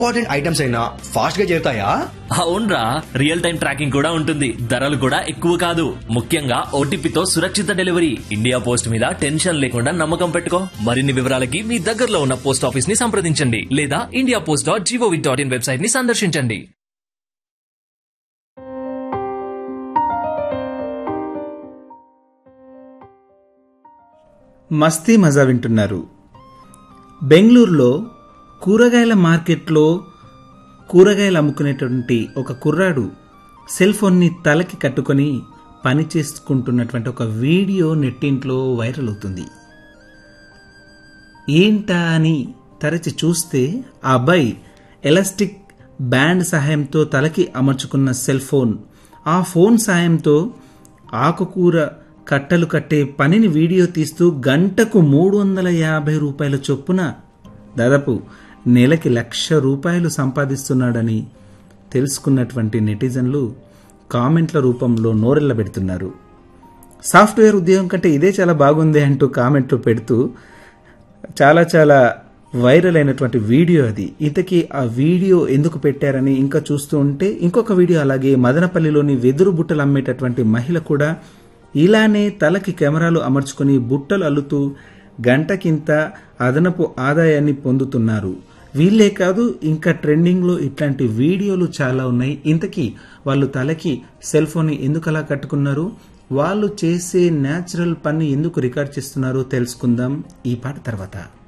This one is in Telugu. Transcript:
ఇంపార్టెంట్ ఐటమ్స్ అయినా ఫాస్ట్ గా చేరుతాయా అవునరా రియల్ టైం ట్రాకింగ్ కూడా ఉంటుంది ధరలు కూడా ఎక్కువ కాదు ముఖ్యంగా ఓటీపీతో సురక్షిత డెలివరీ ఇండియా పోస్ట్ మీద టెన్షన్ లేకుండా నమ్మకం పెట్టుకో మరిన్ని వివరాలకి మీ దగ్గరలో ఉన్న పోస్ట్ ఆఫీస్ ని సంప్రదించండి లేదా India post dot gov dot in website ని సందర్శించండి మస్తీ మజా వింటున్నారు బెంగళూరులో కూరగాయల మార్కెట్లో కూరగాయలు అమ్ముకునేటువంటి ఒక కుర్రాడు సెల్ ఫోన్ని తలకి కట్టుకొని పని చేసుకుంటున్నటువంటి ఒక వీడియో నెట్టింట్లో వైరల్ అవుతుంది ఏంటా అని తరచి చూస్తే ఆ అబ్బాయి ఎలాస్టిక్ బ్యాండ్ సహాయంతో తలకి అమర్చుకున్న సెల్ ఫోన్ ఆ ఫోన్ సాయంతో ఆకుకూర కట్టలు కట్టే పనిని వీడియో తీస్తూ గంటకు మూడు వందల యాభై రూపాయల చొప్పున దాదాపు నెలకి లక్ష రూపాయలు సంపాదిస్తున్నాడని తెలుసుకున్నటువంటి నెటిజన్లు కామెంట్ల రూపంలో నోరెళ్ళ పెడుతున్నారు సాఫ్ట్వేర్ ఉద్యోగం కంటే ఇదే చాలా బాగుంది అంటూ కామెంట్లు పెడుతూ చాలా చాలా వైరల్ అయినటువంటి వీడియో అది ఇంతకీ ఆ వీడియో ఎందుకు పెట్టారని ఇంకా చూస్తూ ఉంటే ఇంకొక వీడియో అలాగే మదనపల్లిలోని వెదురు బుట్టలు అమ్మేటటువంటి మహిళ కూడా ఇలానే తలకి కెమెరాలు అమర్చుకొని బుట్టలు అల్లుతూ గంటకింత అదనపు ఆదాయాన్ని పొందుతున్నారు వీళ్ళే కాదు ఇంకా ట్రెండింగ్లో ఇట్లాంటి వీడియోలు చాలా ఉన్నాయి ఇంతకీ వాళ్ళు తలకి సెల్ ఫోన్ ఎందుకు అలా కట్టుకున్నారు వాళ్ళు చేసే న్యాచురల్ పని ఎందుకు రికార్డ్ చేస్తున్నారో తెలుసుకుందాం ఈ పాట తర్వాత